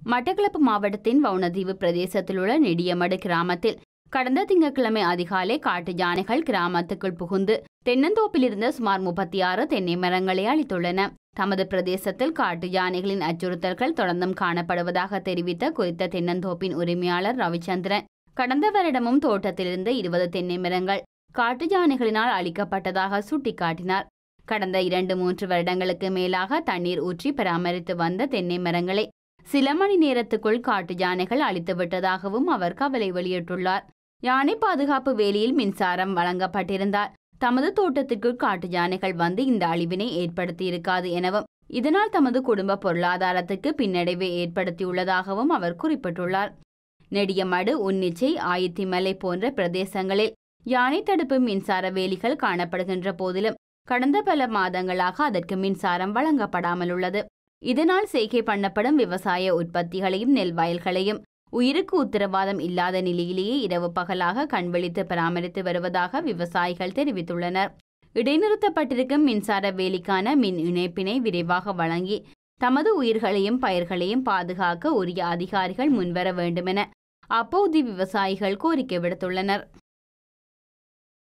மட்டக்களப்பு மாவட்டத்தின் வவுணதீவு பிரதேசத்தில் உள்ள நெடியமடு கிராமத்தில் கடந்த திங்கட்கிழமை அதிகாலை காட்டு யானைகள் கிராமத்துக்குள் புகுந்து தென்னந்தோப்பில் இருந்த சுமார் முப்பத்தி ஆறு தென்னை மரங்களை அளித்துள்ளன தமது பிரதேசத்தில் காட்டு யானைகளின் அச்சுறுத்தல்கள் தொடர்ந்தும் காணப்படுவதாக தெரிவித்த குறித்த தென்னந்தோப்பின் உரிமையாளர் ரவிச்சந்திரன் கடந்த வருடமும் தோட்டத்திலிருந்த இருபது தென்னை மரங்கள் காட்டு யானைகளினால் அளிக்கப்பட்டதாக சுட்டிக்காட்டினார் கடந்த இரண்டு மூன்று வருடங்களுக்கு மேலாக தண்ணீர் ஊற்றி பராமரித்து வந்த தென்னை மரங்களை சில மணி நேரத்துக்குள் காட்டு யானைகள் அழித்து விட்டதாகவும் அவர் கவலை வெளியிட்டுள்ளார் யானை பாதுகாப்பு வேலியில் மின்சாரம் வழங்கப்பட்டிருந்தால் தமது தோட்டத்திற்குள் காட்டு யானைகள் வந்து இந்த அழிவினை ஏற்படுத்தியிருக்காது எனவும் இதனால் தமது குடும்ப பொருளாதாரத்துக்கு பின்னடைவை ஏற்படுத்தியுள்ளதாகவும் அவர் குறிப்பிட்டுள்ளார் நெடியமடு உன்னிச்சை ஆயித்திமலை போன்ற பிரதேசங்களில் யானை தடுப்பு மின்சார வேலிகள் காணப்படுகின்ற போதிலும் கடந்த பல மாதங்களாக அதற்கு மின்சாரம் வழங்கப்படாமல் உள்ளது இதனால் செய்கை பண்ணப்படும் விவசாய உற்பத்திகளையும் நெல் வயல்களையும் உயிருக்கு உத்தரவாதம் இல்லாத நிலையிலேயே இரவு பகலாக கண்விழித்து பராமரித்து வருவதாக விவசாயிகள் தெரிவித்துள்ளனர் இடைநிறுத்தப்பட்டிருக்கும் மின்சார வேலிக்கான மின் இணைப்பினை விரைவாக வழங்கி தமது உயிர்களையும் பயிர்களையும் பாதுகாக்க உரிய அதிகாரிகள் முன்வர வேண்டுமென அப்போது விவசாயிகள் கோரிக்கை விடுத்துள்ளனர்